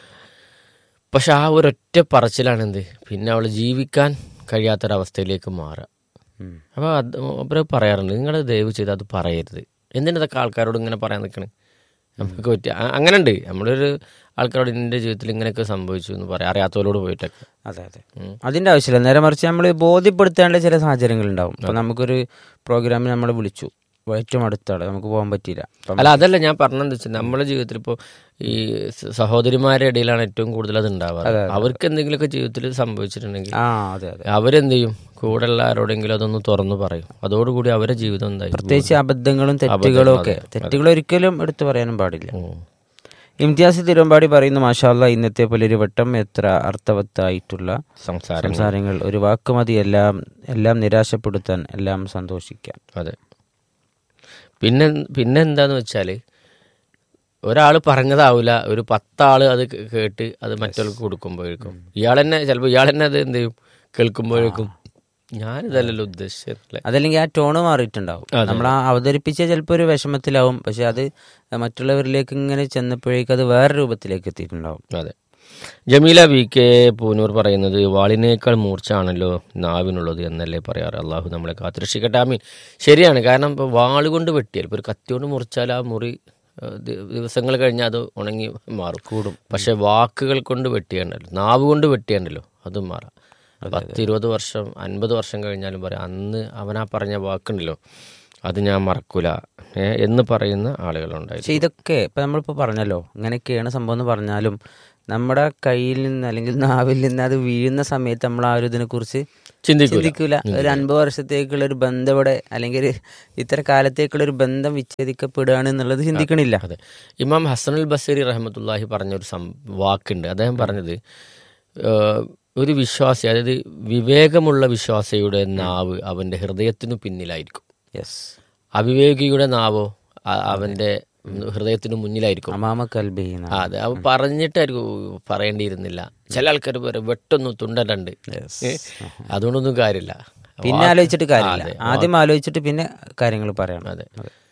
പക്ഷെ ആ ഒരൊറ്റ പറച്ചിലാണ് എന്ത് പിന്നെ അവൾ ജീവിക്കാൻ കഴിയാത്തൊരവസ്ഥയിലേക്ക് മാറുക ഉം. അപ്പോൾ അത് അവർ പറയാറുണ്ട് നിങ്ങൾ ദയവ് ചെയ്ത് അത് പറയരുത് എന്തിനതൊക്കെ ആൾക്കാരോട് ഇങ്ങനെ പറയാൻ നിൽക്കണേ നമുക്ക് പറ്റിയ അ- അങ്ങനെ ഉണ്ട് നമ്മളൊരു ആൾക്കാരോട് എൻ്റെ ജീവിതത്തിൽ ഇങ്ങനെയൊക്കെ സംഭവിച്ചു എന്ന് പറയാം അറിയാത്തവരോട് പോയിട്ടൊക്കെ അതെ അതെ അതിന്റെ ആവശ്യമില്ല നേരെ മറിച്ച് നമ്മൾ ബോധ്യപ്പെടുത്തേണ്ട ചില സാഹചര്യങ്ങൾ ഉണ്ടാവും ഇപ്പൊ നമുക്കൊരു പ്രോഗ്രാമിന് നമ്മൾ വിളിച്ചു ഏറ്റവും അടുത്താണ് നമുക്ക് പോകാൻ പറ്റിയില്ല അപ്പം അല്ല അതല്ല ഞാൻ പറഞ്ഞതെന്ന് വെച്ചാൽ നമ്മുടെ ജീവിതത്തിൽ ഇപ്പോൾ ഈ സ- സഹോദരിമാരുടെ ഇടയിലാണ് ഏറ്റവും കൂടുതൽ അത് ഉണ്ടാവാറ് അവർക്ക് എന്തെങ്കിലുമൊക്കെ ജീവിതത്തിൽ സംഭവിച്ചിട്ടുണ്ടെങ്കിൽ ആ അതെ അതെ അവരെന്ത് ചെയ്യും കൂടെയുള്ള ആരോടെങ്കിലും അതൊന്ന് തുറന്നു പറയും അതോടുകൂടി അവരുടെ ജീവിതം എന്തായി പ്രത്യേകിച്ച് അബദ്ധങ്ങളും തെറ്റുകളും ഒക്കെ തെറ്റുകൾ ഒരിക്കലും എടുത്തു പറയാനും പാടില്ല ഉം. ഇംതിയാസ് തിരുവമ്പാടി പറയുന്നു മാഷാല്ല ഇന്നത്തെ പുലരിവട്ടം എത്ര അർത്ഥവത്തായിട്ടുള്ള സംസാരം സംസാരങ്ങൾ ഒരു വാക്ക് മതി എല്ലാം എല്ലാം നിരാശപ്പെടുത്താൻ എല്ലാം സന്തോഷിക്കാൻ അതെ പിന്നെ പിന്നെ എന്താന്ന് വെച്ചാൽ ഒരാൾ പറഞ്ഞതാവില്ല ഒരു പത്താള് അത് കേ- കേട്ട് അത് മറ്റവർക്ക് കൊടുക്കുമ്പോഴേക്കും ഇയാൾ തന്നെ ചിലപ്പോൾ ഇയാൾ തന്നെ അത് എന്ത് ചെയ്യും കേൾക്കുമ്പോഴേക്കും ഞാനിതല്ലല്ലോ ഉദ്ദേശിച്ചത് അല്ലേ അതല്ലെങ്കിൽ ആ ടോണ് മാറിയിട്ടുണ്ടാവും നമ്മൾ ആ അവതരിപ്പിച്ച ചിലപ്പോൾ ഒരു വിഷമത്തിലാവും പക്ഷെ അത് മറ്റുള്ളവരിലേക്ക് ഇങ്ങനെ ചെന്നപ്പോഴേക്കും അത് വേറെ രൂപത്തിലേക്ക് എത്തിയിട്ടുണ്ടാവും അതെ ജമീല വി കെ പൂനൂർ പറയുന്നത് വാളിനേക്കാൾ മൂർച്ചയാണല്ലോ നാവിനുള്ളത് എന്നല്ലേ പറയാറ് അള്ളാഹു നമ്മളെ കാത്തുരക്ഷിക്കട്ടെ ആമീൻ ശരിയാണ് കാരണം ഇപ്പോൾ വാളുകൊണ്ട് വെട്ടിയാൽ ഇപ്പോൾ ഒരു കത്തി കൊണ്ട് മുറിച്ചാൽ ആ മുറി ഏഹ്, ദി- ദിവസങ്ങൾ കഴിഞ്ഞാൽ അത് ഉണങ്ങി മാറും കൂടും പക്ഷെ വാക്കുകൾ കൊണ്ട് വെട്ടിയണ്ടല്ലോ നാവ് കൊണ്ട് വെട്ടിയണ്ടല്ലോ അതും മാറാം പത്ത് ഇരുപത് വർഷം അൻപത് വർഷം കഴിഞ്ഞാലും പറയാം അന്ന് അവനാ പറഞ്ഞ വാക്കുണ്ടല്ലോ അത് ഞാൻ മറക്കൂല ഏ, എന്ന് പറയുന്ന ആളുകളുണ്ടായിരുന്നു പക്ഷെ ഇതൊക്കെ ഇപ്പൊ നമ്മളിപ്പോ പറഞ്ഞല്ലോ ഇങ്ങനെയൊക്കെയാണ് സംഭവം എന്ന് പറഞ്ഞാലും നമ്മുടെ കയ്യിൽ നിന്ന് അല്ലെങ്കിൽ നാവിൽ നിന്ന് അത് വീഴുന്ന സമയത്ത് നമ്മൾ ആ ഒരു ഇതിനെ കുറിച്ച് ചിന്തിക്കൂല ചിന്തിക്കൂല ഒരു അൻപത് വർഷത്തേക്കുള്ള ഒരു ബന്ധം ഇവിടെ അല്ലെങ്കിൽ ഒരു ഇത്ര കാലത്തേക്കുള്ള ഒരു ബന്ധം വിച്ഛേദിക്കപ്പെടുകയാണ് എന്നുള്ളത് ചിന്തിക്കണില്ല അതെ ഇമാം ഹസനുൽ ബസീറി റഹമത്തുല്ലാഹി പറഞ്ഞൊരു സം വാക്കുണ്ട് അദ്ദേഹം പറഞ്ഞത് ഏഹ്, ഒരു വിശ്വാസി അതായത് വിവേകമുള്ള വിശ്വാസിയുടെ നാവ് അവന്റെ ഹൃദയത്തിനു പിന്നിലായിരിക്കും യെസ് അവിവേകിയുടെ നാവോ അ- അവന്റെ ഹൃദയത്തിനു മുന്നിലായിരിക്കും അമാമ കൽബി ആ, അതെ അവ പറഞ്ഞിട്ടായിരിക്കും പറയേണ്ടിയിരുന്നില്ല ചില ആൾക്കാർ പറയും വെട്ടൊന്നും തുണ്ടലുണ്ട് അതുകൊണ്ടൊന്നും കാര്യമില്ല പിന്നെ ആലോചിച്ചിട്ട് കാര്യമില്ല അതെ. ആദ്യം ആലോചിച്ചിട്ട് പിന്നെ കാര്യങ്ങൾ പറയണം അതെ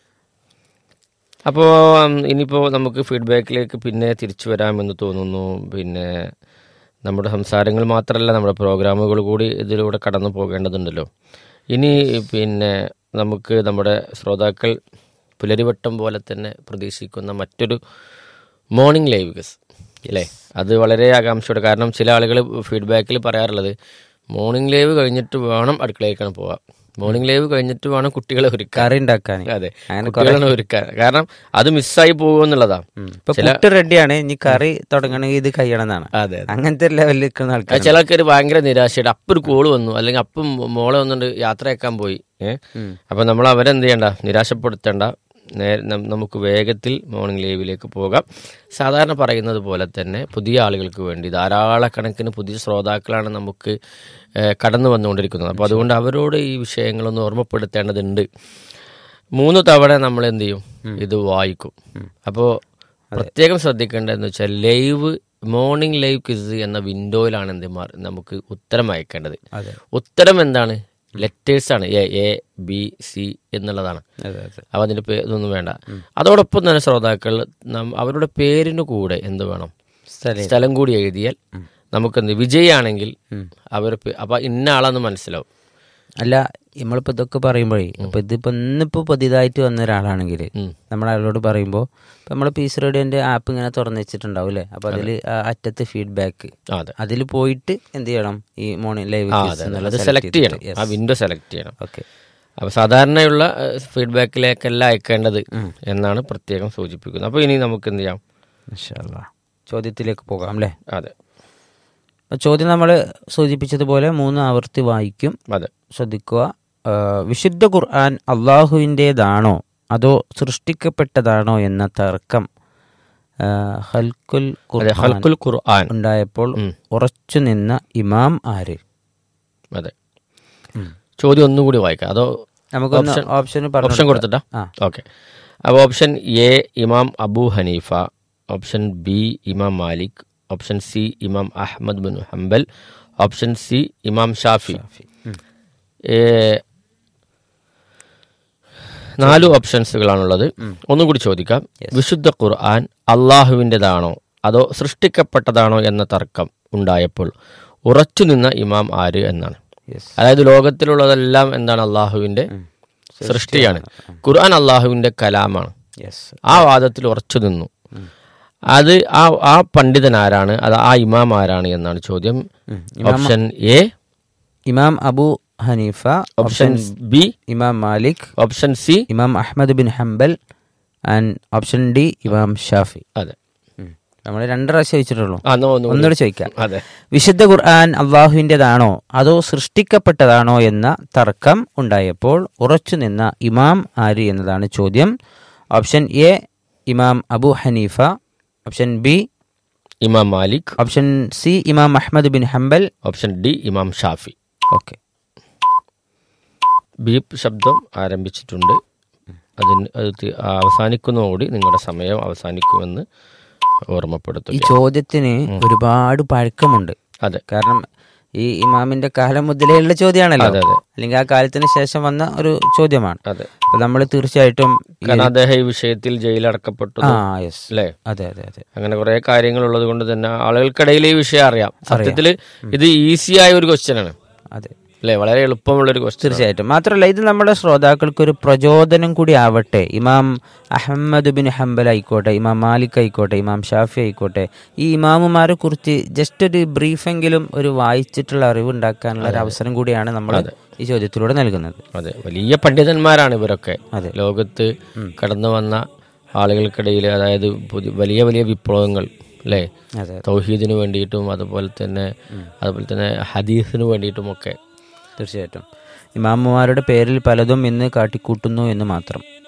അപ്പോൾ ഇനിയിപ്പോൾ നമുക്ക് ഫീഡ്ബാക്കിലേക്ക് പിന്നെ തിരിച്ചു വരാമെന്ന് തോന്നുന്നു പിന്നെ നമ്മുടെ സംസാരങ്ങൾ മാത്രമല്ല നമ്മുടെ പ്രോഗ്രാമുകൾ കൂടി ഇതിലൂടെ കടന്നു പോകേണ്ടതുണ്ടല്ലോ ഇനി പിന്നെ നമുക്ക് നമ്മുടെ ശ്രോതാക്കൾ പുലരിവട്ടം പോലെ തന്നെ പ്രതീക്ഷിക്കുന്ന മറ്റൊരു മോർണിംഗ് ലൈവ് ഗസ് അല്ലേ അത് വളരെ ആകാംക്ഷയോടെ കാരണം ചില ആളുകൾ ഫീഡ്ബാക്കിൽ പറയാറുള്ളത് മോർണിംഗ് ലൈവ് കഴിഞ്ഞിട്ട് വേണം അടുക്കളയിലേക്കാണ് പോവാം മോർണിംഗ് ലൈവ് കഴിഞ്ഞിട്ട് വേണം കുട്ടികളെ ഒരുക്കാൻ കറി ഉണ്ടാക്കാൻ അതെ അങ്ങനെ കുട്ടികളാണ് ഒരുക്കാൻ കാരണം അത് മിസ്സായി പോകുമെന്നുള്ളതാ ഇപ്പൊ പുട്ട് റെഡിയാണ് ഇനി കറി തുടങ്ങണമെങ്കിൽ ഇത് കഴിയണം എന്നാണ് അതെ അതെ അങ്ങനത്തെ ലെവലിൽ നിൽക്കുന്ന ആൾക്കാർ ചില ആൾക്കാർ ഭയങ്കര നിരാശയുടെ അപ്പം ഒരു കോള് വന്നു അല്ലെങ്കിൽ അപ്പം മോളെ വന്നുകൊണ്ട് യാത്രയാക്കാൻ പോയി ഏഹ് അപ്പൊ നമ്മൾ അവരെന്ത് ചെയ്യണ്ട നിരാശപ്പെടുത്തേണ്ട നേരെ നം- നമുക്ക് വേഗത്തിൽ മോർണിംഗ് ലൈവിലേക്ക് പോകാം സാധാരണ പറയുന്നത് പോലെ തന്നെ പുതിയ ആളുകൾക്ക് വേണ്ടി ധാരാളക്കണക്കിന് പുതിയ ശ്രോതാക്കളാണ് നമുക്ക് ഏഹ്, കടന്നു വന്നുകൊണ്ടിരിക്കുന്നത് അപ്പോൾ അതുകൊണ്ട് അവരോട് ഈ വിഷയങ്ങളൊന്ന് ഓർമ്മപ്പെടുത്തേണ്ടതുണ്ട് മൂന്ന് തവണ നമ്മൾ എന്ത് ചെയ്യും ഇത് വായിക്കും അപ്പോൾ പ്രത്യേകം ശ്രദ്ധിക്കേണ്ടതെന്ന് വെച്ചാൽ ലൈവ് മോർണിംഗ് ലൈവ് ക്വിസ് എന്ന വിൻഡോയിലാണ് എന്ത് മാർ- നമുക്ക് ഉത്തരം അയക്കേണ്ടത് അതെ ഉത്തരം എന്താണ് ലെറ്റേഴ്സ് ആണ് എ എ ബി സി എന്നുള്ളതാണ് അതെ അതെ അപ്പോൾ അതിൻ്റെ പേ ഇതൊന്നും വേണ്ട അതോടൊപ്പം തന്നെ ശ്രോതാക്കൾ നം- അവരുടെ പേരിന് കൂടെ എന്ത് വേണം സ്ഥലം സ്ഥലം കൂടി എഴുതിയാൽ നമുക്കെന്ത് വിജയാണെങ്കിൽ അവർ അപ്പോൾ ഇന്ന ആളെന്ന് മനസ്സിലാവും അല്ല നമ്മളിപ്പോ ഇതൊക്കെ പറയുമ്പോഴേ അപ്പൊ ഇതിപ്പോ ഇന്നിപ്പോ പുതിയതായിട്ട് വന്ന ഒരാളാണെങ്കിൽ ഉം. നമ്മൾ അയാളോട് പറയുമ്പോൾ ഇപ്പൊ നമ്മൾ പീസ് റേഡിയോന്റെ ആപ്പ് ഇങ്ങനെ തുറന്നു വെച്ചിട്ടുണ്ടാവും അല്ലേ അപ്പൊ അതിൽ അറ്റത്ത് ഫീഡ്ബാക്ക് ആ, അതെ അതിൽ പോയിട്ട് എന്ത് ചെയ്യണം ഈ മോർണിംഗ് ലൈവ് ആ അതെ അത് സെലക്ട് ചെയ്യണം ആ വിൻഡോ സെലക്ട് ചെയ്യണം ഓക്കെ അപ്പോൾ സാധാരണയുള്ള ഫീഡ്ബാക്കിലേക്കല്ല അയക്കേണ്ടത് എന്നാണ് പ്രത്യേകം സൂചിപ്പിക്കുന്നത് അപ്പോൾ ഇനി നമുക്ക് എന്ത് ചെയ്യാം ചോദ്യത്തിലേക്ക് പോകാം അല്ലേ അതെ അപ്പൊ ചോദ്യം നമ്മൾ സൂചിപ്പിച്ചതുപോലെ മൂന്ന് ആവർത്തി വായിക്കും അതെ ശ്രദ്ധിക്കുക ആ, വിശുദ്ധ ഖുർആൻ അള്ളാഹുവിൻ്റെതാണോ അതോ സൃഷ്ടിക്കപ്പെട്ടതാണോ എന്ന തർക്കം ആ, ഹൽക്കുൽ അതെ ഖുർആൻ ഹൽക്കുൽ ഖുർആൻ ഉണ്ടായപ്പോൾ ഉം. ഉറച്ചു നിന്ന ഇമാം ആര് അതെ ചോദ്യം ഒന്നും കൂടി വായിക്കാം അതോ നമുക്കൊന്ന് ഓപ്ഷൻ- ഓപ്ഷൻ ഓപ്ഷൻ കൊടുത്തിട്ടാ ആ. ഓക്കെ അപ്പോൾ ഓപ്ഷൻ എ ഇമാം അബു ഹനീഫ ഓപ്ഷൻ ബി ഇമാം Malik option C Imam Ahmad bin Hanbal option C Imam Shafi ഏ, നാല് ഓപ്ഷൻസുകളാണുള്ളത് ഒന്നും കൂടി ചോദിക്കാം വിശുദ്ധ ഖുർആൻ അള്ളാഹുവിൻ്റെതാണോ അതോ സൃഷ്ടിക്കപ്പെട്ടതാണോ എന്ന തർക്കം ഉണ്ടായപ്പോൾ ഉറച്ചു നിന്ന ഇമാം ആര് എന്നാണ് യെസ് അതായത് ലോകത്തിലുള്ളതെല്ലാം എന്താണ് അള്ളാഹുവിന്റെ സൃഷ്ടിയാണ് ഖുർആൻ അള്ളാഹുവിന്റെ കലാമാണ് യെസ് ആ വാദത്തിൽ ഉറച്ചു നിന്നു അത് ആ ആ പണ്ഡിതൻ ആരാണ് അത് ആ ഇമാം ആരാണ് എന്നാണ് ചോദ്യം ഓപ്ഷൻ എ ഇമാം അബു ഹനീഫ ഓപ്ഷൻ ബി ഇമാം Malik option C Imam Ahmad bin Hanbal and option D Imam Shafi അതെ നമ്മൾ രണ്ട് പ്രാവശ്യം ചോദിച്ചിട്ടുള്ളൂ ആ എന്നാ ഒന്നുകൂടി. ഒന്നുകൂടെ ചോദിക്കാം അതെ വിശുദ്ധ ഖുർആൻ അള്ളാഹുവിൻ്റെതാണോ അതോ സൃഷ്ടിക്കപ്പെട്ടതാണോ എന്ന തർക്കം ഉണ്ടായപ്പോൾ ഉറച്ചു നിന്ന ഇമാം ആര് എന്നതാണ് ചോദ്യം ഓപ്ഷൻ എ ഇമാം അബു ഹനീഫ ഓപ്ഷൻ ബി ഇമാം Malik option C Imam Ahmad bin Hanbal option D Imam Shafi okay beep ശബ്ദം ആരംഭിച്ചിട്ടുണ്ട് അതിന് അത് തി- അവസാനിക്കുന്നതോടുകൂടി നിങ്ങളുടെ സമയം അവസാനിക്കുമെന്ന് ഈ ഓർമ്മപ്പെടുത്തുക ചോദ്യത്തിന് ഒരുപാട് പഴക്കമുണ്ട് അതെ കാരണം ഈ ഇമാമിന്റെ കാലം മുതലേ ഉള്ള ചോദ്യമാണല്ലോ അതെ, അതെ. അല്ലെങ്കിൽ ആ കാലത്തിന് ശേഷം വന്ന ഒരു ചോദ്യമാണ് അതെ അപ്പൊ നമ്മൾ തീർച്ചയായിട്ടും ഈ- കാരണം അദ്ദേഹം ഈ വിഷയത്തിൽ ജയിലടക്കപ്പെട്ടു ആ യെസ് അല്ലേ അതെ അതെ അതെ അങ്ങനെ കുറെ കാര്യങ്ങൾ ഉള്ളത് കൊണ്ട് തന്നെ ആളുകൾക്കിടയിൽ ഈ വിഷയം അറിയാം സത്യത്തിൽ ഇത് ഈസി ആയ ഒരു ക്വസ്റ്റ്യൻ ആണ് അതെ അല്ലേ വളരെ എളുപ്പമുള്ള ഒരു ക്വസ്റ്റ്യൻ തീർച്ചയായിട്ടും മാത്രമല്ല ഇത് നമ്മുടെ ശ്രോതാക്കൾക്ക് ഒരു പ്രചോദനം കൂടി ആവട്ടെ ഇമാം അഹമ്മദ് ബിൻ ഹംബൽ ആയിക്കോട്ടെ ഇമാം മാലിക് ആയിക്കോട്ടെ ഇമാം ഷാഫി ആയിക്കോട്ടെ ഈ ഇമാമുമാരെ കുറിച്ച് ജസ്റ്റ് ഒരു ബ്രീഫെങ്കിലും ഒരു വായിച്ചിട്ടുള്ള അറിവ് ഉണ്ടാക്കാനുള്ള ഒരു അവസരം കൂടിയാണ് നമ്മൾ ഈ ചോദ്യത്തിലൂടെ നൽകുന്നത് അതെ വലിയ പണ്ഡിതന്മാരാണ് ഇവരൊക്കെ അതെ. ലോകത്ത് കടന്നു വന്ന ആളുകൾക്കിടയിൽ അതായത് പുതിയ വലിയ വലിയ വിപ്ലവങ്ങൾ അല്ലേ അതെ തൗഹീദിന് വേണ്ടിയിട്ടും അതുപോലെ തന്നെ അതുപോലെ തന്നെ ഹദീസിന് വേണ്ടിയിട്ടും ഒക്കെ തീർച്ചയായിട്ടും ഇമാമുമാരുടെ പേരിൽ പലതും ഇന്ന് കാട്ടിക്കൂട്ടുന്നു എന്ന് മാത്രം